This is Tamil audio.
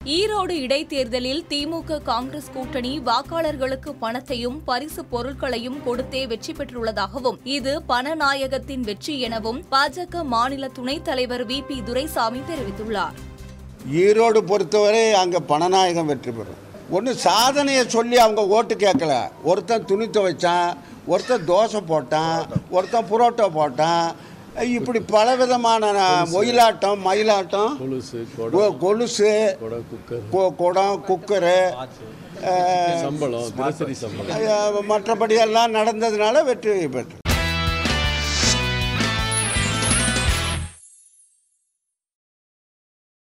ஈரோடு இடைத்தேர்தலில் திமுக காங்கிரஸ் கூட்டணி வாக்காளர்களுக்கு பணத்தையும் பரிசு பொருட்களையும் கொடுத்தே வெற்றி பெற்றுள்ளதாகவும் இது பணநாயகத்தின் வெற்றி எனவும் பாஜக மாநில துணைத் தலைவர் வி பி துரைசாமி தெரிவித்துள்ளார் ஈரோடு பொறுத்தவரை அங்கே பணநாயகம் வெற்றி பெறும் ஒன்று சாதனையை சொல்லி அவங்க ஓட்டு கேட்கல ஒருத்தன் துணி துவைச்சான் ஒருத்தன் தோசை போட்டான் ஒருத்தன் புரோட்டா போட்டான் இப்படி பலவிதமான ஒயிலாட்டம் மயிலாட்டம் கொலுசு கொடை கொ- கொலுசு கொடை குக்கர் கொ- குடம் குக்கரு அஹ், சம்பளம் தினசரி சம்பளம் அஹ், மற்றபடி எல்லாம் நடந்ததுனால வெற்றி பெற்று